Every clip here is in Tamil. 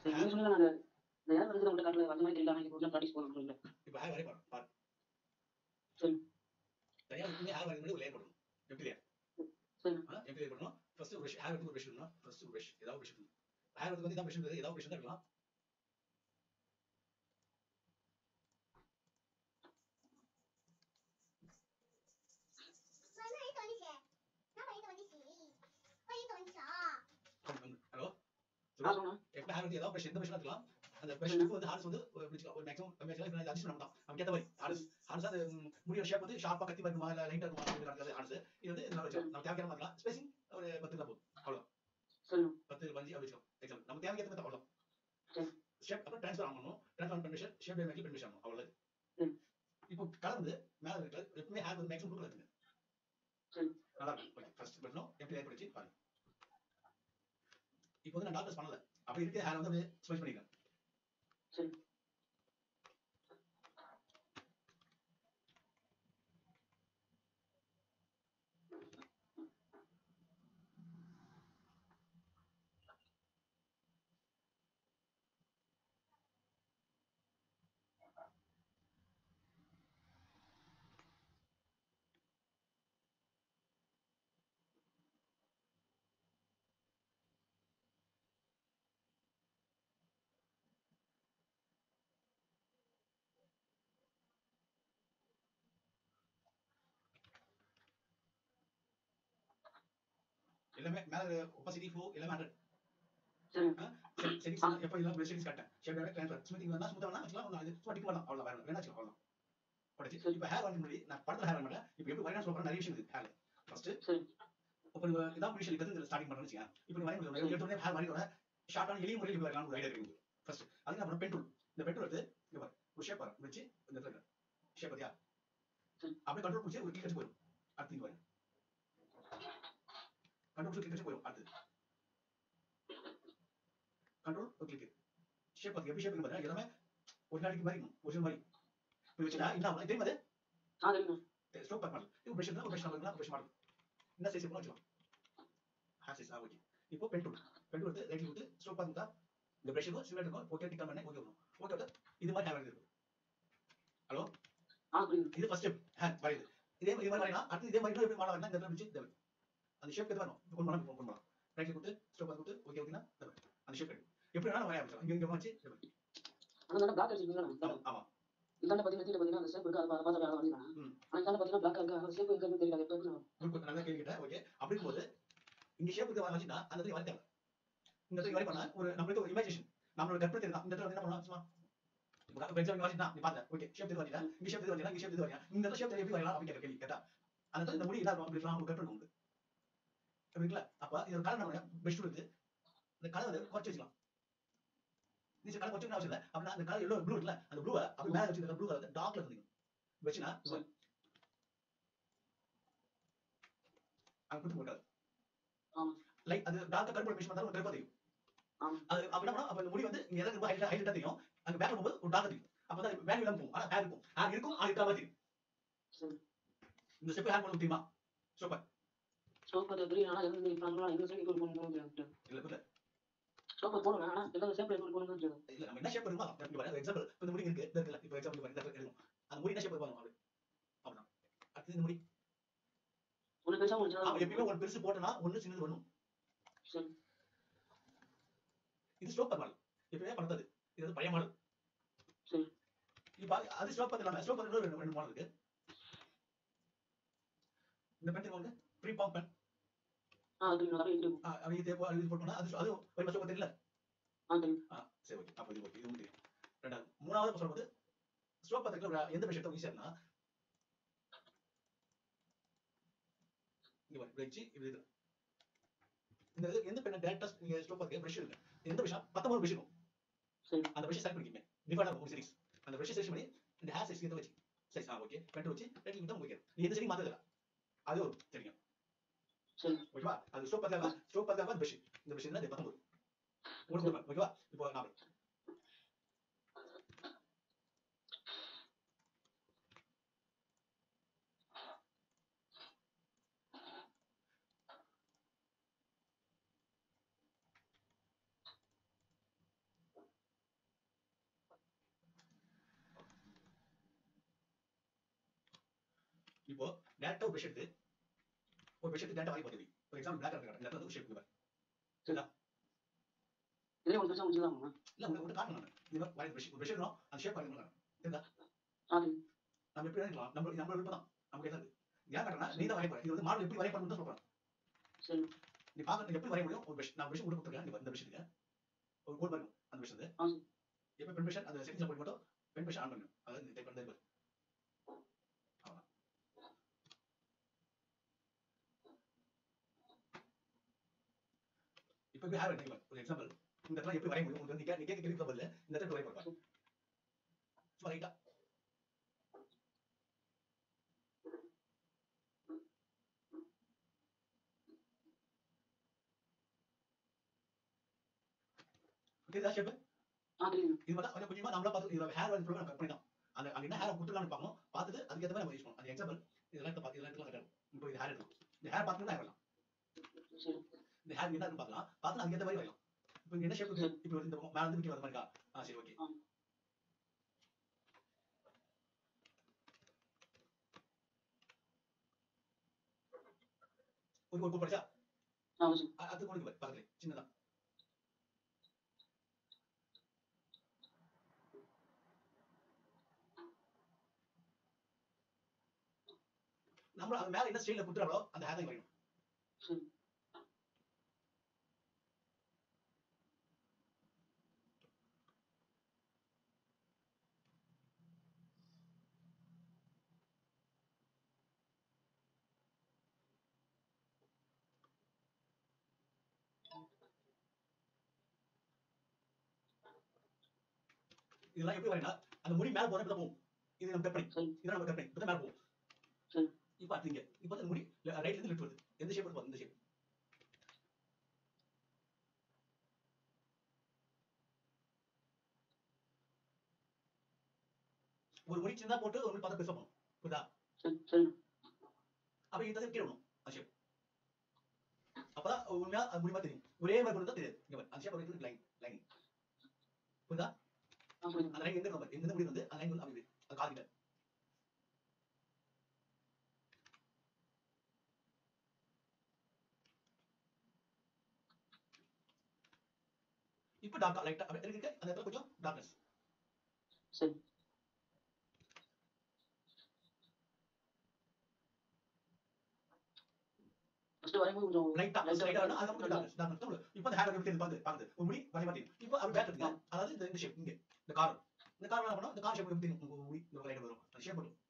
சரி நீங்க சொன்னீங்க அந்த இந்த யார் வந்து உங்கள்ட்ட காட்டல அந்த மாதிரி தெரியல ஆனா இப்போ ப்ராக்டிஸ் போகணும் சொல்லுங்க இப்போ ஹேர் வரை பாரு பாரு சரி. தனியா வந்து ஹேர் வரை ஒரு லேயர் பண்ணணும் எப்படி லேயர் சரி. எப்படி லேயர் பண்ணணும் ஃபர்ஸ்ட் ஒரு ப்ரஷ் ஹேர் எடுத்து ஒரு ப்ரஷ் எடுக்கணும் ஃபர்ஸ்ட் ஒரு ப்ரஷ் ஏதாவது ப்ரஷ் எடுக்கணும் ஹேர் வந்து இதான் ப்ரஷ் எடுக்கிறது ஏதாவது ப்ரஷ் தான் எடுக்கலாம் ஹலோ ஆ சொல்லுங்க எப்போ ஹேர் வந்து ஏதாவது ப்ரஷ் எந்த ப்ரஷ் எடுக்கலாம் அந்த ப்ரஷ்க்கு வந்து ஹார்ஸ் வந்து ஒரு ஒரு மேக்ஸிமம் மேக்ஸிமம் அட்ஜஸ்ட் பண்ண மாட்டோம் நமக்கு ஏற்ற மாதிரி ஹார்ஸ் ஹார்ஸ் அது ம், முடியோட ஷேப் வந்து ஷார்ப்பா கத்தி வருமா இல்ல லைட்டா இருக்குமா அப்படிங்கிறது ஹார்ஸ் இது வந்து நம்ம வச்சுக்கலாம். நம்ம தேவையான மாதிரி ஸ்பேசிங் ஒரு பத்து தான் போதும் சொல்லுங்க பத்து பஞ்சு அப்படி வச்சுக்கலாம் எக்ஸாம் நம்ம தேவைக்கு ஏற்ற மாதிரி அவ்வளோ சரி. ஷேப் அப்புறம் ட்ரான்ஸ்ஃபர் ஆன் பண்ணணும் ட்ரான்ஸ்ஃபர் பெர்மிஷன் ஷேப் மேக்கில் பெர்மிஷன் ஆகணும் அவ்வளோ ம். இப்போ கலர் வந்து மேலே இருக்கிற எப்பவுமே ஹேர் வந்து மேக்ஸிமம் ப்ளூ கலர் இருக்குங்க சரி. நல்லா இருக்கும் ஓகே ஃபர்ஸ்ட் பண்ணணும் எப்படி ஏற்படுத்தி பாருங்க இப்போ வந்து நான் டாக்டர்ஸ் பண்ணல அப்படி இருக்க ஹேர் வந்து அப்படியே ஸ்மெச் பண்ணிக்கிறேன் சரி. எல்லாமே மேலே ஒப்பாசிட்டி ஃப்ளோ எல்லாமே ஹண்ட்ரட் சரிங்க செட்டிங்ஸ் எப்போ இதெல்லாம் செட்டிங்ஸ் காட்டேன் ஷேப் டேரக்ட் ட்ரான்ஸ்ஃபர் ஸ்மித்திங் வந்தா ஸ்மூத்தா வேணா வச்சுக்கலாம் ஒன்று சும்மா டிக் பண்ணலாம் அவ்வளோ வேற வேணா வச்சுக்கலாம் அவ்வளோ படிச்சு இப்போ ஹேர் வந்து முன்னாடி நான் படத்தில் ஹேர் மாட்டேன் இப்போ எப்படி வரையணும் சொல்ல நிறைய விஷயம் இருக்குது ஹேர் ஃபர்ஸ்ட் சரி. இப்போ நீங்க இதான் விஷயம் இருக்கிறது ஸ்டார்டிங் பண்ணுறேன்னு வச்சுக்கோங்க இப்போ நீங்க வரைய முடியும் எடுத்த உடனே ஹேர் வரையோட ஷார்ட்டான எளிய முறையில் இப்படி வரலாம் ஒரு ஐடியா இருக்கு ஃபர்ஸ்ட் அதுக்கு அப்புறம் பென் டூல் இந்த பென் டூல் எடுத்து இங்க பாரு ஒரு ஷேப் பாரு வச்சு இந்த இடத்துல ஷேப் பார்த்தியா சரி. அப்படியே கண்ட்ரோல் பிடிச்சி ஒரு கிளிக் வச்சு போயிடும் அடுத்து இங்க பாரு கண்ட்ரோல் பிடிச்சி கிளிக் வச்சு போயிடும் அடுத்து கண்ட்ரோல் ஒரு கிளிக் ஷேப் பார்த்து எப்படி ஷேப் பாருங்க எல்லாமே ஒரு நாளைக்கு மாதிரி இருக்கும் ஒரு மாதிரி இப்போ வச்சுனா என்ன ஆகும் தெரியுமா அது ஆ தெரியுங்க ஸ்டோப் பேக் மாடல் இப்போ பிரஷ் இருந்தால் பிரஷ் மாடல் பிரஷ் மாடல் என்ன சைஸ் இருக்கணும் வச்சுக்கலாம் ஹேர் சைஸ் ஆ ஓகே இப்போ பென் டூல் பென் டூல் எடுத்து ரைட் விட்டு ஸ்டோப் பேக் தான் இந்த பிரஷ் இருக்கும் சிமிலர் இருக்கும் ஓகே டிக் பண்ணி ஓகே வரும் ஓகே விட்டு இது மாதிரி ஹேர் இருக்கு ஆ புரியுது இது ஃபர்ஸ்ட் ஸ்டெப் ஹேர் வரையுது இதே இது மாதிரி வரையலாம் அடுத்து இதே மாதிரி இன்னும் எப்படி மாடல் இந்த இடத்துல வச்சு இந்த மாதிரி. அந்த ஷேப் எது வேணும் கொண்டு போனா கொண்டு போகலாம் ரைட் கொடுத்து ஸ்டோப் பேக் கொடுத்து ஓகே ஓகேனா இந்த மாதிரி. அந்த ஷேப் கிடைக்கும் எப்படி வேணாலும் வரைய ஆரம்பிச்சலாம் இங்க இங்க வச்சு இந்த மாதிரி. அந்த தானே பிளாக் அடிச்சிருக்கீங்களா ஆமா ஆமா இதாண்ட பார்த்தீங்கன்னா கீழே பார்த்தீங்கன்னா அந்த ஷேப் இருக்கு அதை பார்த்து பார்த்து அழகாக வரையலாம் ம். ஆனால் இதாண்ட பார்த்தீங்கன்னா பிளாக் இருக்கு அந்த ஷேப் இருக்கிறது தெரியல எப்போ இருக்கு குட் குட் நல்லா கேள்விக்கிட்டேன் ஓகே அப்படிங்கும்போது இங்க ஷேப் இருக்கு வச்சுன்னா அந்த இடத்துல வரைக்கலாம் இந்த இடத்துல வரை பண்ணா ஒரு நம்மளுக்கு ஒரு இமேஜினேஷன் நம்மளோட கற்பனை தான் இந்த இடத்துல வந்து என்ன பண்ணலாம் சும்மா இப்போ எக்ஸாம் வச்சுனா நீ பாத்த ஓகே ஷேப் இது வரையா இங்க ஷேப் இது வரையா இங்க ஷேப் இது வரையா இந்த இடத்துல ஷேப் எப்படி வரையலாம் அப்படின்னு கேள்வி கேட்டா அந்த இடத்துல இந்த முடி என்ன இருக்கும் அப்படி இருக்கலாம் உங்களுக்கு கற்பனை உண்டு அப்படிங்களா அப்ப இது ஒரு கலர் நம்ம பெஸ்ட் இருக்கு இந்த கலர் வந்து குறைச்சு வச்சுக்கலாம் நீ கலர் குறைச்சு அவசியம் இல்லை அப்படின்னா அந்த கலர் எல்லோ ப்ளூ இருக்குல்ல அந்த ப்ளூவை அப்படி மேல வச்சு ப்ளூ கலர் டார்க்ல இருந்தீங்க வச்சுனா அங்க கொடுத்து போட்டாரு ஆமா. லைக் அது டார்க்கா கருப்பு மிஷ் பண்ணாலும் கருப்பா தெரியும் ஆமா. அது அப்ப என்ன பண்ணா அப்ப இந்த முடி வந்து இங்க எதாவது ரொம்ப ஹைலைட் ஹைலைட்டா தெரியும் அங்க பேக்ல போகும்போது ஒரு டார்க்கா தெரியும் அப்பதான் வேல்யூ இல்லாம போகும் ஆனா ஹேர் இருக்கும் ஹேர் இருக்கும் ஆனா இருக்காம தெரியும் சரி இந்த ஸ்டெப் ஹேர் பண்ண தெரியுமா சூப்பர் ஸ்டோப் அது தெரியும் ஆனால் எந்த இப்போ நம்மளால எந்த ஷேப் இப்போ போகணும் தெரியாது இல்ல இல்ல ஸ்டோப் போடுங்க ஆனால் எந்த ஷேப் எப்படி போகணும்னு தெரியாது இல்ல நம்ம என்ன ஷேப் இருக்குமா இப்ப வர எக்ஸாம்பிள் இப்ப இந்த முடி இருக்கு இந்த இருக்குல்ல இப்ப எக்ஸாம்பிள் பாருங்க இந்த இருக்கும் அந்த முடி என்ன ஷேப் இருப்பாங்க அப்படி அப்படிதான் அடுத்து இந்த முடி ஒன்று பெருசாக ஒன்று ஆமா, சின்னதாக எப்பயுமே ஒரு பெருசு போட்டனா ஒண்ணு சின்னது வரணும் சரி இது ஸ்டோப் மாடல் எப்பயுமே பண்ணது இது வந்து பழைய மாடல் சரி. இப்ப அது- அது ஸ்டோப் பத்தி இல்லாம ஸ்டோப் பத்தி ரெண்டு ரெண்டு மாடல் இருக்கு இந்த பென் தெரியுமா ப்ரீ பாம் பென் ஆ அது நிறைய இருக்கும் அப்படி இது போ- இது போட்டோம்னா அது அது ஒரு ஸ்டோப் தெரியல ஆ தெரியும் ஆ சரி ஓகே அப்போ இது ஓகே இது தெரியும் ரெண்டாவது மூணாவது சொல்லும்போது ஸ்டோப் பத்திரிக்கை எந்த பிரஷ் எடுத்தோம் ஈஸியா இங்க பாரு இப்படி வச்சு இப்படி இது இந்த இது எந்த பெண்ணை டேரக்டா நீங்க ஸ்டோப் பத்திரிக்கை பிரஷ் இருக்கு எந்த பிரஷ் பத்தொன்பது பிரஷ் இருக்கும் சரி அந்த பிரஷ் செலக்ட் பண்ணிக்கீங்க டிஃபால்ட்டா ஒரு சீரிஸ் அந்த பிரஷ் செலக்ட் பண்ணி இந்த ஹேர் சைஸ் வச்சு சைஸ் ஆ ஓகே பென் வச்சு ரெண்டு மட்டும் ஓகே நீ எந்த செடி மாத்தல அது ஒரு தெரியும் சரி ஓகேவா அது ஸ்டோப் பத்திரிக்கை ஸ்டோப் பத்திரிக்கை பிரஷ் இந்த பிரஷ் என்ன பத்தொன்பது உங்களுக்கு ஓகேவா இப்போ நான் டேரக்டா ஒரு ப்ரஷ் எடுத்து ஒரு ப்ரஷ் எடுத்து டேரக்டா வாங்கி போட்டுவி ஃபார் எக்ஸாம்பிள் பிளாக் கலர் இந்த இடத்துல வந்து ஒரு ஷேப் கொடுப்பாரு இதே ஒன்று பெருசா முடிச்சுக்கலாமா இல்ல உங்களுக்கு மட்டும் காட்டணும் நான் இது மாதிரி வரைய ப்ரஷ் ஒரு ப்ரஷ் எடுக்கணும் அந்த ஷேப் வரையணும் ஆ சரி நம்ம எப்படி வரையலாம் நம்ம நம்ம விருப்பம் தான் நமக்கு என்ன ஏன் காட்டுறேன் நீ தான் வரைய போற இது வந்து மாடல் எப்படி வரைய பண்ணணும் தான் சொல்றேன் சரி நீ பாக்க நீ எப்படி வரைய முடியும் ஒரு ப்ரஷ் நான் ப்ரஷ் கூட கொடுத்துருக்கேன் இந்த ப்ரஷ் இருக்கு ஒரு கோட் இருக்கும் அந்த ப்ரஷ் வந்து ஆ சரி எப்போ பென் ப்ரஷ் அந்த செட்டிங்ஸ்ல போய் மட்டும் பென் ப்ரஷ் ஆன் பண்ணணும் அதாவது இந்த டைப் பண்ணது அவ்வளவுதான் இப்போ எப்படி ஹேர் வரைக்கும் ஒரு எக்ஸாம்பிள் இந்த இடத்துல எப்படி வரைய முடியும் உங்களுக்கு வந்து நீ கேட்க கேள்வி பதில் இந்த இடத்துல வரைய போறேன் சும்மா ரைட்டா ஓகே ஷேப் ஆ தெரியுது இது மட்டும் கொஞ்சம் கொஞ்சமா நம்மளா பார்த்து இதோட ஹேர் வந்து ப்ரோக்ராம் கட் பண்ணிடலாம் அந்த அங்க என்ன ஹேர் கொடுத்துருக்கான்னு பார்க்கணும் பார்த்துட்டு அதுக்கு ஏற்ற மாதிரி நம்ம யூஸ் பண்ணணும் அந்த எக்ஸாம்பிள் இதெல்லாம் எடுத்து பார்த்து இதெல்லாம் எடுத்துலாம் கட்டணும் இப்போ இது ஹேர் எடுக்கலாம் இந்த ஹேர் பார்த்துட்டு ஹேர் வரலாம் சரி இந்த ஹேர் என்ன இருக்குன்னு பார்க்கலாம் பார்த்து அதுக்கு ஏற்ற மாதிரி வரலாம் இப்போ இங்க என்ன ஷேப் இப்போ இந்த மேல இருந்து விக்கி வர மாதிரி இருக்கா ஆ சரி ஓகே ஆ. ஒரு ஒரு படிச்சா ஆ சரி அது கொடுக்கு பக்கத்துல சின்னதா நம்ம அது மேல என்ன ஸ்டைல குத்துறாங்களோ அந்த ஹேர் தான் வரையும் சரி இதெல்லாம் எப்படி வரையனா அந்த முடி மேல போற போகும் இது நம்ம கற்பனை சரி இதெல்லாம் நம்ம கற்பனை இப்பதான் மேல போகும் சரி இப்ப அடுத்தீங்க இப்ப அந்த முடி ரைட்ல இருந்து லெஃப்ட் வருது எந்த ஷேப் வருது இந்த ஷேப் ஒரு முடி சின்னதா போட்டு ஒரு முடி பார்த்தா பெருசா போகணும் புரியுதா சரி சரி அப்ப இந்த கீழே விடணும் அந்த ஷேப் அப்பதான் உண்மையா அது முடிவா தெரியும் ஒரே மாதிரி கொண்டு தான் தெரியாது இங்க பாரு, அந்த ஷேப் வந்து லைன் லைன் புரியுதா ஆ புரியுது அந்த லைன் எங்க இருக்கு பாரு, எங்க இருந்து முடி வந்து அந்த லைன் வந்து அப்படி அது கால் கிட்ட இப்ப டார்க்கா லைட்டா அப்படி இருக்கு அந்த இடத்துல கொஞ்சம் டார்க்னஸ் சரி ஃபர்ஸ்ட் வரையும்போது கொஞ்சம் லைட்டா Light ஆ லைட்டா இருக்கும். அது கொஞ்சம் டார்க்னஸ் டார்க்னஸ் இப்ப அந்த ஹேர் எப்படி தெரியுது பாத்து பாத்து ஒரு முடி வரை மாத்தி இப்போ அது பேக் இருக்கு அதாவது இந்த இந்த ஷேப் இங்க இந்த கார் இந்த கார் என்ன பண்ணா இந்த கார் ஷேப் எப்படி தெரியும் உங்க முடி இந்த லைட் வரும் அந்த ஷேப் வரும்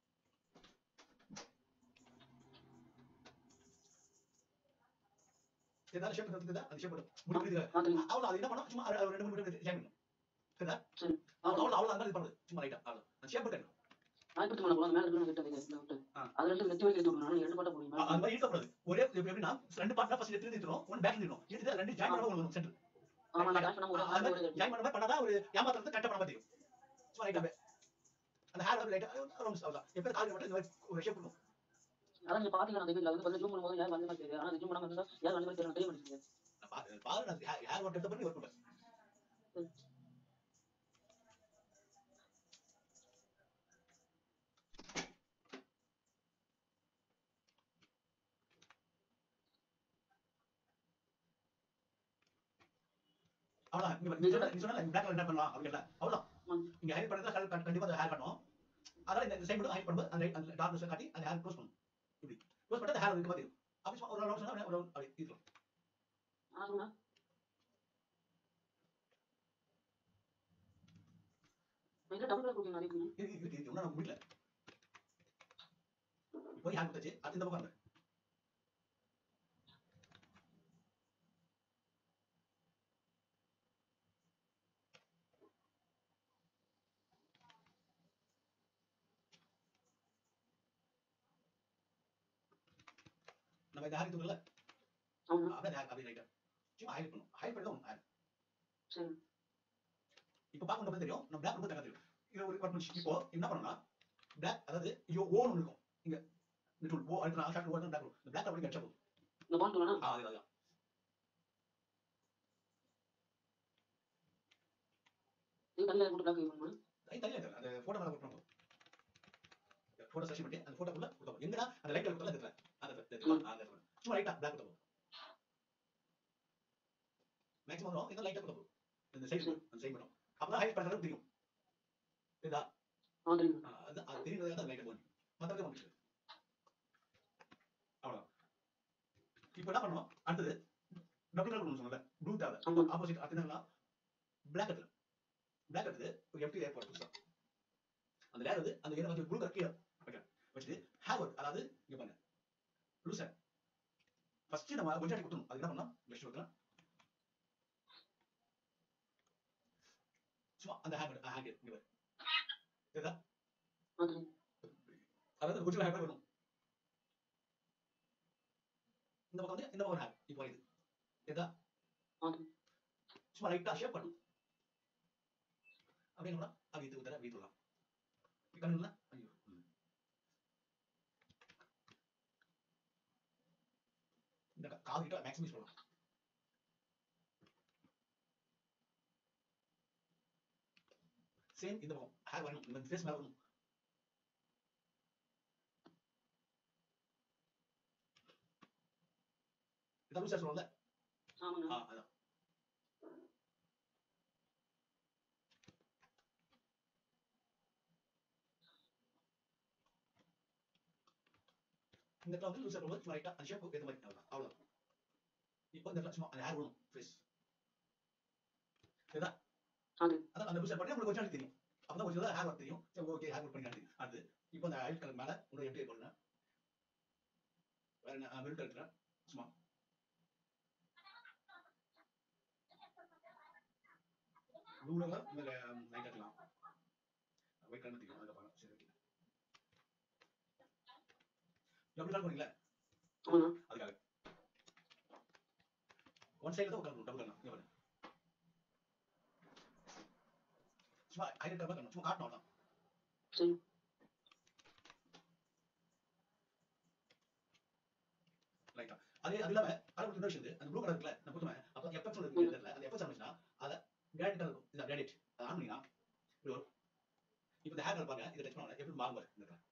ஏதாவது ஷேப் இருக்குதா அந்த ஷேப் வரும் முடி புரியுதா ஆ தெரியும் அவ்வளவு அது என்ன பண்ணா சும்மா அது- அது ரெண்டு மூணு நிமிடம் ஜாயின் பண்ணும் சரிதா சரி. அவ்வளவு அவ்வளவு அவ்வளவு அந்த மாதிரி இது பண்ணுது சும்மா லைட்டா அவ்வளவு அந்த ஷேப் இருக்கு நாய்ப்பத்தி மேல போலாம் மேல இருக்கிற கிட்ட வைக்க இந்த விட்டு ஆ. அதுல இருந்து நெத்தி வரைக்கும் எடுத்து விடணும் இரண்டு பாட்டா போடுங்க அந்த மாதிரி இருக்கக்கூடாது ஒரே இப்ப எப்படின்னா ரெண்டு பார்ட்னா ஃபர்ஸ்ட் எடுத்து எடுத்துரும் ஒன் பேக் எடுத்துரும் எடுத்து ரெண்டு ஜாயின் பண்ண ஒன்று சென்டர் ஆமா நான் காசு பண்ண ஒரு அது ஒரு மாதிரி ஜாயின் பண்ண மாதிரி பண்ணாதான் ஒரு ஏமாத்துறது கரெக்டா பண்ண மாதிரி தெரியும் சும்மா லைட்டா அந்த ஹேர் வந்து லைட்டா ரொம்ப அவ்வளவுதான் எப்ப கால் மட்டும் இந்த மாதிரி ஒரு ஷேப் இருக்கும் அதான் நீங்க பாத்தீங்கன்னா அந்த வீட்ல வந்து கொஞ்சம் ஜூம் பண்ணும்போது யார் வந்து மாதிரி தெரியுது ஆனா ஜூம் பண்ணாம இருந்தா யார் வந்து மாதிரி தெரியும் தெரிய மாட்டேங்குது நான் பா- பாரு நான் ஹேர் ஒர்க் எடுத்த பண்ணி ஒர்க் பண்ணுவேன் அவ்வளவுதான் இங்க பாரு, நீ சொன்ன- நீ சொன்ன black color என்ன பண்ணலாம் அப்படி கேட்டா அவ்வளவுதான் ம். இங்க ஹைட் பண்றதா கல் கண்டிப்பா அந்த ஹேர் பண்ணணும் அதனால இந்த சைடு மட்டும் ஹைட் பண்ணும்போது அந்த அந்த டார்க்னஸ் காட்டி அந்த ஹேர் க்ளோஸ் பண்ணணும் இப்படி க்ளோஸ் பண்ணிட்டு அந்த ஹேர் இருக்க மாதிரி இருக்கும் அப்படி சும்மா ஒரு ரவுண்ட் சொன்னா ஒரு ரவுண்ட் அப்படி இருக்கும் ஆனா சொல்லுங்க இதுல டபுள் கலர் கொடுங்க நிறைய கொடுங்க இருக்கு இருக்கு இருக்கு ஒன்னும் முடியல இப்போ ஹேர் கொடுத்தாச்சு அடுத்து இந்த பக்கம் பாருங்க. நம்ம இந்த ஹேர் தூக்கல ஆமா அப்படியே ஹேர் அப்படியே ரைட்டா சும்மா ஹைட் பண்ணும் ஹைட் பண்ணி தான் ஹேர் சரி இப்போ பார்க்க மட்டும் தெரியும் நம்ம பிளாக் ரொம்ப தெரியும் இது ஒரு கட் இப்போ என்ன பண்ணணும்னா பிளாக் அதாவது ஐயோ ஓன் ஒன்று இருக்கும் இங்க இந்த டூல் ஓ அடுத்து நான் ஷார்ட் ஓ பிளாக் இந்த பிளாக் அப்படி கட்சா போதும் இந்த பாயிண்ட் வேணா ஆ அது அதுதான் இது தனியா போட்டு பிளாக் பண்ணுங்க அது தனியாக இருக்கு அந்த போட்டோ மேலே போட்டு போட்டோ செலக்ட் பண்ணி அந்த போட்டோக்குள்ள கொடுத்தோம் எங்கடா அந்த லைட் கலர் கொடுத்தா அந்த இடத்துல அந்த இடத்துல ம். அந்த இடத்துல சும்மா லைட்டா பிளாக் கொடுத்தோம் மேக்ஸிமம் வரும் இந்த லைட்டா கொடுத்தோம் இந்த சைடு அந்த சைடு மட்டும் அப்பதான் ஹைட் பண்றது தெரியும் இதா ஆ தெரியும் ஆ, அது அது தெரியுறது அந்த லைட் போன் மத்தது வந்துச்சு அவ்வளவுதான் இப்போ என்ன பண்ணணும் அடுத்தது டபுள் கலர் ஒன்று சொன்னல ப்ளூ தேவை ஆமா. ஆப்போசிட் அடுத்து என்னன்னா பிளாக் எடுத்து பிளாக் எடுத்து ஒரு எம்டி லேயர் போட்டு புதுசா அந்த லேயர் வந்து அந்த ஏரியா வந்து ப்ளூ கலர் கீழே வைக்கிறேன் வச்சுட்டு ஹேர் ஒர்க் அதாவது இங்க பாருங்க லூஸ் ஹேர் ஃபர்ஸ்ட் நம்ம கொஞ்சம் கொடுக்கணும் அது என்ன பண்ணலாம் பெஸ்ட் வைக்கலாம் சும்மா அந்த ஹேர் ஹேர் இங்க பாரு தெரியுதா ஆ தெரியும் அதாவது கொஞ்சம் ஹேர் வரும் இந்த பக்கம் வந்து இந்த பக்கம் ஹேர் இப்போ இது தெரியுதா ஆ தெரியும் சும்மா லைட்டா ஷேப் பண்ணும் அப்படின்னா அது இது உதர வீட்டுலாம் கண்ணுல ஐயோ ம். இந்த கா- காது கிட்ட மேக்ஸிமைஸ் பண்ணலாம் சேம் இந்த பக்கம் ஹேர் வரணும் இந்த ஃபேஸ் மேல வரணும் இதான் லூசா சொல்லுவோம்ல ஆமாங்க ஆ அதான் இந்த இடத்துல வந்து லூசா போகும்போது சும்மா ரைட்டா அந்த ஷேப் ஏற்ற மாதிரி அவ்வளவுதான் அவ்வளவுதான் இப்போ இந்த இடத்துல சும்மா அந்த ஹேர் வரும் ஃபேஸ் ஆ தெரியும் அதான் அந்த லூசா பண்ணி உங்களுக்கு கொஞ்சம் தெரியும் அப்பதான் கொஞ்சம் ஹேர் ஒர்க் தெரியும் சரி ஓகே ஹேர் ஒர்க் பண்ணி தெரியும் அடுத்து இப்போ அந்த ஐல் கலர் மேல உங்களுக்கு எப்படி போடணும் வேற என்ன மெல்ட் எடுக்கிறேன் சும்மா ப்ளூல இந்த லைட் எடுக்கலாம் ஒயிட் கலர் தெரியும் அதில் பாருங்க சரி ஓகே எப்படி கலர் பண்ணீங்களா ஆமாங்க அதுக்காக ஒன் சைடு தான் உட்காரணும் டபுள் கலர் இங்க பாருங்க சும்மா ஹைலைட் கலர் பண்ணணும் சும்மா காட்டணும் அவ்வளவுதான் சரி ரைட்டா அதே அது இல்லாம கலர் கொடுத்த விஷயம் அந்த ப்ளூ கலர் இருக்குல்ல நான் கொடுத்தேன் அப்போ எஃபெக்ட் ஒன்று இருக்கு தெரியல அந்த எஃபெக்ட் ஆரம்பிச்சுன்னா அதை கிராடிட் கலர் இருக்கும் இந்த கிராடிட் அதை ஆன் பண்ணினா இப்படி வரும் இப்போ இந்த ஹேர் கலர் பாருங்க இதை டச் பண்ணா எப்படி மாறும் பாரு இந்த கலர்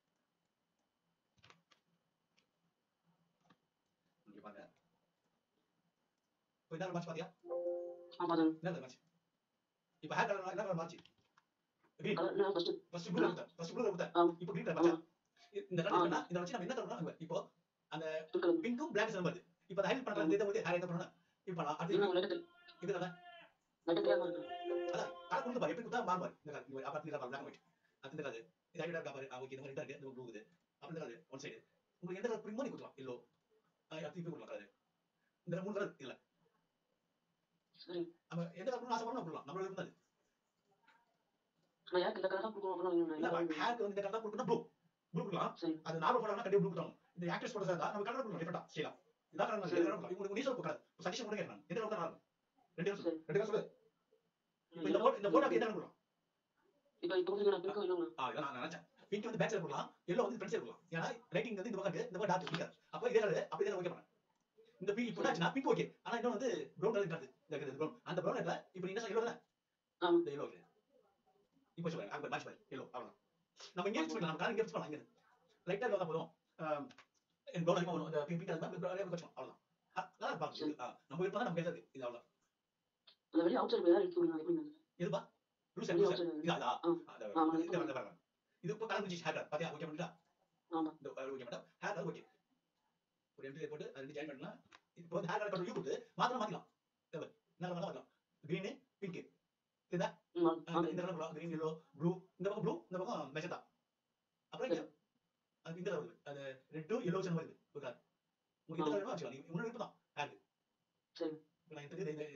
இங்க பாருங்க இப்போ என்ன கலர் மாச்சு பாத்தியா ஆ பார்த்தேன் என்ன கலர் மாச்சு இப்போ ஹேர் கலர் என்ன கலர் மாச்சு கிரீன் கலர் என்ன first first blue colour first blue colour ஆமா. இப்போ கிரீன் கலர் மாச்சா இந்த கலர் பண்ணா இதை வச்சு நம்ம என்ன கலர் இப்போ பிங்க் கலர் பிங்க்கும் பிளாக் சேர்ந்து வருது இப்போ அதை ஹைலைட் பண்றது இதை வந்து ஹேர் என்ன பண்ணணும் இப்போ நான் அடுத்து இன்னும் லைட் இது கலர் லைட் தெரியாம இருக்கு அதான் கலர் கொடுத்து பாரு எப்படி கொடுத்தா மாறும் பாரு இந்த கலர் இங்க அப்ப இந்த கலர் பிளாக் ஒயிட் அது இந்த கலர் இது ஐடியா இருக்கா பாரு ஆ ஓகே இந்த மாதிரி இருக்கு இந்த ப்ளூ இது அப்படி இந்த கலர் ஒன் சைடு உங்களுக்கு எந்த கலர் பிடிக்குமோ நீ கொடுக்கலாம் இல்லோ அடுத்து இப்போ கொடுக்கலாம் கலர் இந்த மூணு கலர் இல்ல சரி நம்ம எந்த கலர் ஆசைப்படணும் கொடுக்கலாம் நம்மளோட விருப்பம் அது நான் யாருக்கு இந்த கலர் தான் கொடுக்கணும் இல்ல அப்படின்னு ஹேருக்கு வந்து இந்த கலர் தான் கொடுக்கணும் ப்ளூ ப்ளூ கொடுக்கலாம் சரி அது நார்மல் போட்டோம்னா கண்டிப்பா ப்ளூ கொடுக்கணும் இந்த ஆக்டர்ஸ் போட்டோ இருந்தா நம்ம கலர் கொடுக்கலாம் டிஃபரெண்டா செய்யலாம் இதான் கலர் சரி. நான் உங்களுக்கு நீ சொல்ல கலர் சஜஷன் கூட கேட்கறேன் எந்த கலர் நல்லா இருக்கும் ரெண்டு கலர் சரி. ரெண்டு கலர் சொல்லு இப்போ இந்த போட்டோ இந்த போட்டோக்கு எந்த கலர் கொடுக்கலாம் இப்போ இப்போ கொடுங்க நான் பிங்க் இல்லைங்க ஆ இதான் நான் நினைச்சேன் பிங்க் வந்து பேக் சைடு கொடுக்கலாம் எல்லோ வந்து ஃப்ரண்ட் சைடு கொடுக்கலாம் ஏன்னா ரைட்டிங் வந்து இந்த பக்கம் இருக்கு இந்த பக்கம் டார்க் பிங்க் அப்போ இதே கலர் அப்படி தான் ஓகே பண்ணேன் இந்த பிங்க் இப்போ ஆச்சுன்னா பிங்க் ஓகே ஆனா இன்னும் வந்து ப்ரௌன் கலர் இருக்காது இந்த இருக்குது ப்ரௌன் அந்த ப்ரௌன் கலர்ல இப்போ நீ என்ன எல்லோ தானே ஆமா. இந்த எல்லோ இருக்கு இப்போ சொல்லுங்க அங்க மேட்ச் பாரு எல்லோ அவ்வளவுதான் நம்ம இங்கே ஃபிக்ஸ் பண்ணலாம் நம்ம கலர் இங்கே ஃபிக்ஸ் பண்ணலாம் இங்க லைட்டா எல்லோ தான் போதும் ப்ரௌன் அதிகமாக வரும் இந்த பிங்க் பிங்க் அது மாதிரி கொஞ்சம் அவ்வளவுதான் ஆ, நல்லா பார்க்கலாம் ஆ, நம்ம விருப்பம் தான் நம்ம கையில இருக்கு இது அவ்வளவுதான் அந்த வெளியே அவுட் சைடு போய் எடுத்து கொடுங்க எப்படி எதுப்பா லூஸ் வெளியே லூஸ் அவுட் சைடு இது அதா ஆ. அது ஆமா, இது வந்து பாருங்க இது இப்போ கலர் முடிச்சு ஹேர் பாத்தியா ஓகே பண்ணிட்டா ஆமா இந்த okay madam hair colour okay ஒரு எம்டி போட்டு அது ரெண்டு ஜாயின் பண்ணலாம் இப்போ வந்து ஹேர் கலர் கலர் யூ கொடுத்து மாத்திரம் மாத்திக்கலாம் தேவை என்ன கலர் மாத்திக்கலாம் கிரீன் பிங்க் ம், ஆ, இந்த கலர் போடலாம் கிரீன் எல்லோ ப்ளூ இந்த பக்கம் ப்ளூ இந்த பக்கம் மெஜந்தா அப்புறம் இங்க அது இந்த கலர் வருது அது ரெட்டு எல்லோ சேர்ந்த மாதிரி இருக்கு ஒரு கலர் உங்களுக்கு இந்த கலர் வேணுமா வச்சுக்கலாம் நீங்க உங்களோட விருப்பம் தான் ஹேர் சரி. இப்போ நான் இந்த இந்த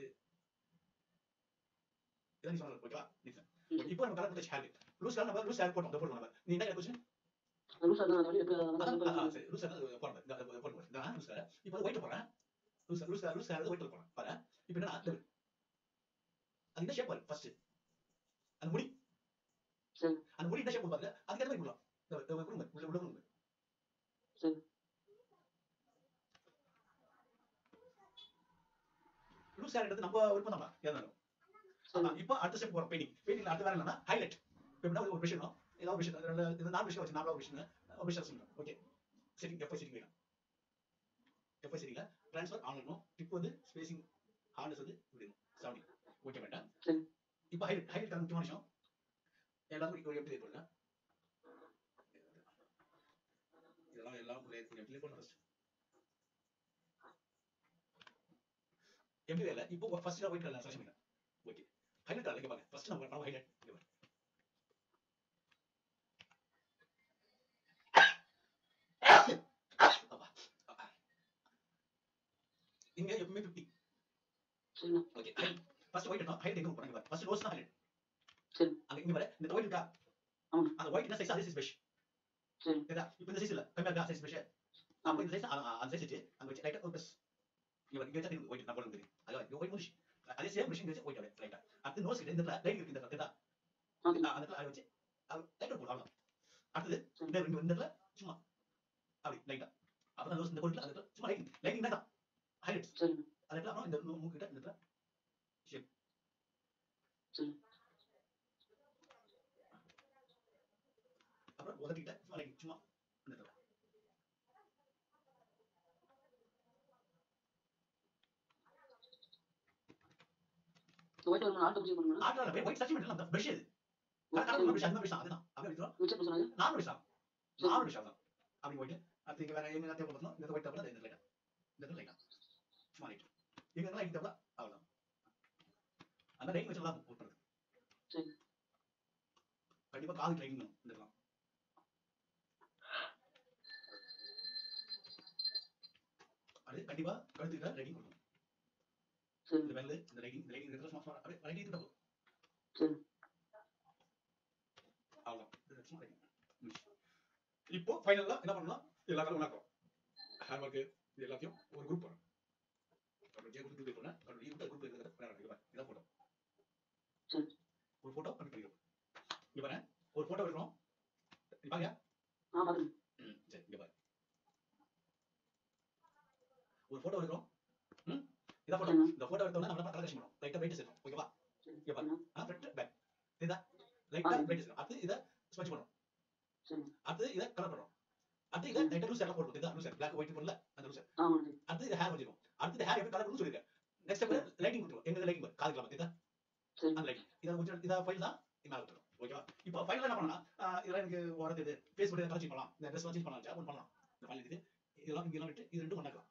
இதான் நீ சொன்னது ஓகேவா ம். இப்போ நம்ம கலர் போட்டு ஹேர் லூஸ் கலர் நம்ம லூஸ் ஹேர் போட்டோம் போட்டோம் நம்ம நீ என்ன கொஸ்டின் லூஸ் ஆகுது அந்த வெளியே எப்படி அதான், அந்த ஆ, சரி, லூஸ் ஹேர் போடுறேன் இந்த இந்த போடுறேன் இந்த லூஸ் ஹேர் இப்போ ஒயிட் போடுறேன் loose loose hair loose hair white போடுறேன் பாரு இப்போ என்ன அது என்ன ஷேப் பாரு ஃபர்ஸ்ட் அந்த முடி சரி. அந்த முடி என்ன ஷேப் பாருங்க அதுக்கு ஏத்த மாதிரி கொடுக்கலாம் இந்த இந்த கொடுங்க உள்ள உள்ள கொடுங்க சரி. லூஸ் ஹேர் எடுத்து நம்ம விருப்பம் தான் எதாவது சரி ஆமா இப்போ அடுத்த ஸ்டெப் போறோம் பெயிண்டிங் பெயிண்டிங் அடுத்த வேற என்னன்னா ஹைலைட் இப்போ என்ன ஒரு விஷயம் ஏதாவது ஒரு விஷயம் ரெண்டு- இது நாலு விஷயம் வச்சு நாலு ஒரு விஷயம் ஒரு விஷயம் சொல்லுங்க ஓகே செட்டிங் எஃப்ஐ செட்டிங் வேணும் எஃப்ஐ செட்டிங்ல ட்ரான்ஸ்ஃபர் ஆன் இருக்கணும் டிப் வந்து ஸ்பேசிங் ஹார்னஸ் வந்து இப்படி இருக்கும் சவுண்டிங் ஓகே வேண்டாம் சரி. இப்போ ஹைலைட் ஹைலைட் முக்கியமான விஷயம் எல்லாத்துக்கும் ஒரு எப்படி போடுங்க இதெல்லாம் எல்லாம் ஒரு எப்படி போடணும் ஃபர்ஸ்ட் எப்படி வேலை இப்போ ஃபர்ஸ்ட் நான் ஒயிட் கலர் செலக்ட் பண்ணிட்டேன் ஓகே ஹைலைட் கலர் இங்க பாருங்க ஃபர்ஸ்ட் நம்ம பண்ண ஹைலைட் இங்க பாருங்க அப்பா. இங்க எப்பவுமே 50 சரிண்ணா ஓகே ஃபர்ஸ்ட் ஒயிட் எடுத்தோம் ஹைலைட் எங்க போறாங்க பாருங்க ஃபர்ஸ்ட் ரோஸ் தான் ஹைலைட் சரி. அங்க இங்க பாரு இந்த ஒயிட் இருக்கா ஆமா. அந்த ஒயிட் என்ன சைஸ் அதே சைஸ் பெஷ் சரி சரிதா இப்போ இந்த சைஸ் இல்ல கம்மியா இருக்கா சைஸ் பெஷ் அப்போ இந்த சைஸ் அந்த சைஸ் வச்சு அங்க வச்சு ரைட்டா ஒரு ப்ளஸ் இங்க இங்க வச்சா தெரியும் ஒயிட் நான் போடுறது தெரியும் அதான் இங்க ஒயிட் முடிச்சு அதே சேம் மிஷின் வச்சு ஒயிட் அப்படியே ரைட்டா அடுத்து நோஸ் கிட்ட இந்த லைன் இருக்கு இந்த இடத்துல ஓகே அந்த இடத்துல அதை வச்சு லைட் போடும் அவ்வளவு அடுத்தது சரி. இந்த இங்க இந்த இடத்துல சும்மா அப்படி லைட்டா அப்புறம் நோஸ் இந்த கோடுல அந்த இடத்துல சும்மா லைட்டிங் லைட்டிங் தான் ஹைலைட்ஸ் சரிண்ணா அந்த இடத்துல அப்புறம் இந்த மூக்கு கிட்ட இந்த இடத்துல ஷேப் சரி அப்புறம் உதட்டிக்கிட்ட சும்மா லைட்டிங் சும்மா இந்த இடத்துல ஒயிட் ஒரு ஆல்ட் பூஜை பண்ணுங்க ஆட்டோல போய் ஒயிட் சர்ச் பண்ணலாம் அந்த பிரஷ் இது கரெக்டான பிரஷ் அந்த பிரஷ் அதுதான் அப்படியே விட்டுறோம் மிச்சம் சொன்னாங்க நாலு பிரஷ் தான் நாலு பிரஷ் தான் அப்படி போயிட்டு அடுத்து இங்க வேற எங்க தேவை பண்ணணும் இந்த ஒயிட் டப்ல இந்த லைட்டா இந்த இடத்துல லைட்டா சும்மா லைட் இங்க லைட் டப்ல அவ்வளவுதான் அந்த லைட் வச்சு நல்லா ஒர்க் பண்ணுது சரி கண்டிப்பா காது ட்ரைனிங் வேணும் இந்த இடத்துல அது கண்டிப்பா கழுத்துக்கிட்ட ரைட்டிங் கொடுக்கணும் சரி இந்த வெள்ளு இந்த ரைட்டிங் இந்த ரைட்டிங் இருக்கிற சும்மா அப்படியே ரைட்டிங் கிட்ட போகும் சரி அவ்வளவுதான் இது சும்மா writing. முடிச்சு. இப்போ ஃபைனலா என்ன பண்ணலாம் எல்லா கலரும் ஒண்ணாக்கும் ஹேண்ட் ஒர்க் இது எல்லாத்தையும் ஒரு குரூப் பண்ணணும் கண்ட்ரோல் ஜே குரூப் கிளிக் பண்ணா கண்ட்ரோல் ஈ குரூப் இருக்கிறது இதான் போட்டோ சரி. ஒரு போட்டோ பண்ணி பண்ணிக்கிறோம் இங்க பாருங்க ஒரு போட்டோ எடுக்கிறோம் நீ பாருங்க ஆ பாருங்க ம், சரி இங்க பாரு ஒரு போட்டோ எடுக்கிறோம் ம் இதான் போட்டோ சரிண்ணா. இந்த போட்டோ எடுத்தோம்னா நம்ம கலர் பண்ணுவோம் லைட்டா வெயிட் சேர்ப்போம் ஓகேவா சரி இங்க பாருங்க சரிண்ணா. ஆ ஃப்ரண்ட் பேக் இதுதான் லைட்டா ஆ. வெயிட் சேர்ப்போம் அடுத்து இதை ஸ்வட்ச் பண்ணுவோம் சரி அடுத்து இதை கலர் பண்ணுவோம் அடுத்து இதை லைட்டா லூஸ் எல்லாம் போடுவோம் இதுதான் லூஸ் பிளாக் ஒயிட் போடல அந்த லூஸ் ஆமாம் சரி அடுத்து இது ஹேர் வச்சிருக்கோம் அடுத்து இந்த ஹேர் எப்படி கலர் பண்ணணும் சொல்லிருக்கேன் நெக்ஸ்ட் ஸ்டெப் லைட்டிங் கொடுத்துருவோம் எங்க லைட்டிங் காது கிளம்ப இதுதான் சரி அந்த லைட்டிங் இதை கொஞ்சம் இதை ஃபைல் தான் மேல கொடுத்துரும் ஓகேவா இப்போ ஃபைல் என்ன பண்ணலாம் இதெல்லாம் எனக்கு வரது இது ஃபேஸ்புக் இதை கலர் பண்ணலாம் இந்த ட்ரெஸ் சேஞ்ச் பண்ணலாம் ஒன்று பண்ணலாம் இந்த ஃபைல் இது இதெல்லாம் இங்கெல்லாம் விட்டு இது ரெண்டும் ஒன்றாக்கலாம்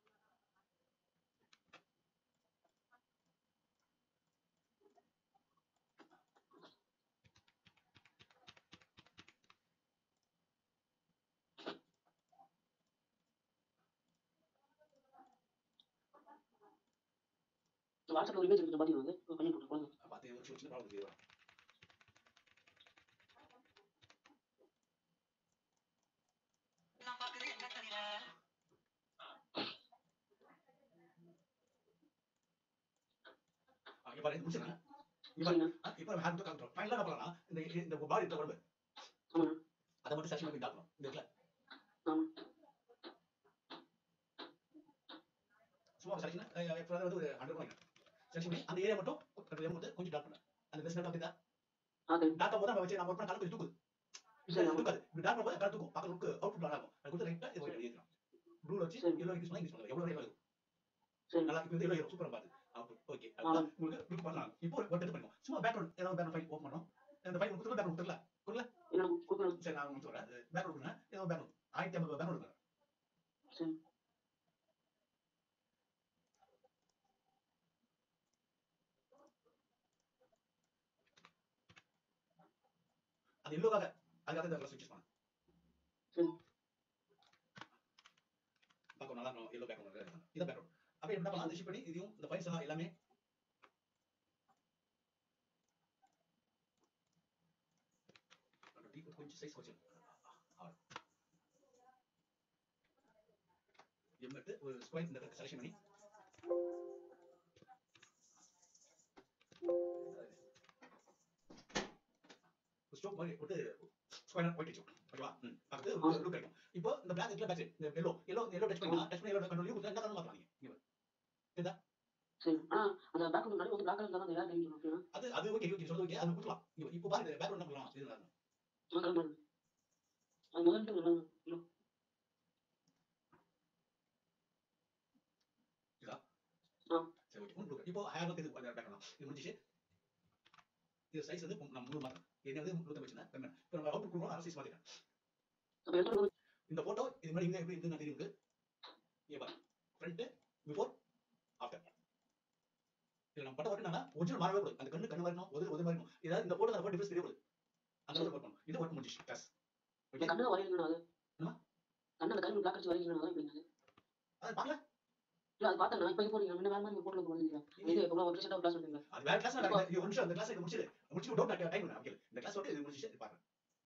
வாட்ஸ்அப்ல ஒரு இமேஜ் இருக்கு பாத்தீங்கன்னா அது ஒரு பையன் போட்டு போதும் பார்த்து ஒரு சின்ன ப்ராப்ளம் இருக்குது இங்க பாரு முடிச்சிருக்கேன் இங்க பாரு சரிண்ணா இப்போ நம்ம ஹேண்ட் கலந்துறோம் ஃபைனலாக என்ன பண்ணலாம் இந்த இந்த பாடி இருக்க உடம்பு ஆமாண்ணா அதை மட்டும் செக்ஷன் பண்ணி டாக்கணும் இந்த இடத்துல ஆமா சும்மா செக்ஷன் இப்போ வந்து ஒரு ஹண்ட்ரட் பாயிண்ட் செக்ஷன் பண்ணி அந்த ஏரியா மட்டும் கொஞ்சம் மட்டும் கொஞ்சம் டாக் பண்ண அந்த பெஸ்ட் அப்படி தான் ஆ சரி டாக் போது நம்ம வச்சு நம்ம ஒர்க் பண்ண காலம் கொஞ்சம் தூக்குது சரி ஆமா தூக்காது இப்படி டாக் போது கரெக்ட் தூக்கும் பார்க்க லுக் அவுட்புட் நல்லா இருக்கும் அது கொடுத்து ரைட்டா இது ஒயிட் எழுதிக்கலாம் ப்ளூ வச்சு சரி. எல்லோ யூஸ் பண்ணி யூஸ் பண்ணலாம் எவ்வளோ எவ்வளோ சரி நல்லா இப்போ இது எல்லோ சூப்பரா பாத்து அவுட்புட் ஓகே ஆ. உங்களுக்கு லுக் பண்ணலாம் இப்போ ஒரு எடுத்து பண்ணுவோம் சும்மா பேக்ரவுண்ட் ஏதாவது பேக்ரவுண்ட் ஃபைல் ஓப்பன் பண்ணோம் இந்த ஃபைல் கொடுத்துருல பேக்ரவுண்ட் கொடுத்துருல என்ன கொடுக்கணும் சரி நான் உங்களுக்கு சொல்றேன் பேக்ரவுண்ட் கொடுங்க ஏதோ பேக்ரவுண்ட் ஆயிரத்தி ஐம்பது பேக்ரவுண்ட் கொடுங்க சரி அது எல்லோவாக அதுக்காக இந்த ஸ்விட்ச் பண்ணேன் சரி பார்க்க நல்லா இருக்கும் எல்லோ பேக்ரவுண்ட் இதான் பேக்ரவுண்ட் அப்படியே என்ன பண்ணலாம் ஷிப் பண்ணி இதையும் இந்த ஃபைல்ஸ் எல்லாம் எல்லாமே கொஞ்சம் சைஸ் வச்சு எம்மெட்டு ஒரு ஸ்கொயர் இந்த செலக்ஷன் பண்ணி ஸ்டோக் மாதிரி போட்டு ஸ்கொயர் ஒயிட் வச்சு ஓகேவா ம் அது லுக் கிடைக்கும் இப்போ இந்த பிளாக் இருக்குல்ல பேக் இந்த எல்லோ எல்லோ எல்லோ டச் பண்ணி டச் பண்ணி எல்லோ கண்ட்ரோல் யூ என்ன கலர் மாத்தலாம் நீங்க இங்க சரி ஆனா அந்த பேக்ரவுண்ட் முன்னாடி வந்து பிளாக் கலர் தான் அந்த ஏர் டைம் ஓகேனா அது அது ஓகே ஓகே சொல்றது ஓகே அது கொடுக்கலாம் இப்போ இப்போ பாருங்க பேக்ரவுண்ட் என்ன பண்ணலாம் இது நான் கிளம்புறேன் அது முதல்ல நல்லா சரி ஓகே ஒன்று இப்போ ஆயிரம் இது பேக்கணும் இது முடிஞ்சிச்சு இது சைஸ் வந்து நம்ம நூறு மாத்திரம் இது வந்து நூற்றி வச்சுனா கம்மி இப்போ நம்ம அவுட் கொடுக்கணும் அரசு மாத்திட்டேன் அப்ப எடுத்து இந்த போட்டோ இது மாதிரி இங்க எப்படி இருந்து தெரியுது இங்க பாருங்க ஃப்ரண்ட் பிஃபோர் ஆஃப்டர் இது நம்ம பட்ட ஒர்க் என்னன்னா ஒரிஜினல் மாறவே கூடாது அந்த கண்ணு கண்ணு வரணும் உதவி உதவி வரணும் ஏதாவது இந்த போட்டோ அந்த போட்டோ டிஃபரன்ஸ் தெரியக்கூடாது அந்த அளவுக்கு work பண்ணணும் இது ஒர்க் முடிஞ்சிச்சு கிளாஸ் என் கண்ணை வரையணும் அது என்னம்மா? கண்ணை அந்த கண்ணு பிளாக் அடிச்சு வரையணும் தான் இப்படி அது பார்க்கல இல்ல அது பார்த்தேன் நான் இப்போ இப்போ நீங்க முன்ன வேற மாதிரி போட்டு போறீங்க இது இப்போ ஒரு ரிசல்ட் கிளாஸ் பண்ணுங்க அது வேற கிளாஸ் நான் ஒரு நிமிஷம் அந்த கிளாஸ் முடிச்சிடு முடிச்சு டவுட் டைம் ஓகே இந்த கிளாஸ் ஓகே இது முடிஞ்சிச்சு இது பாருங்க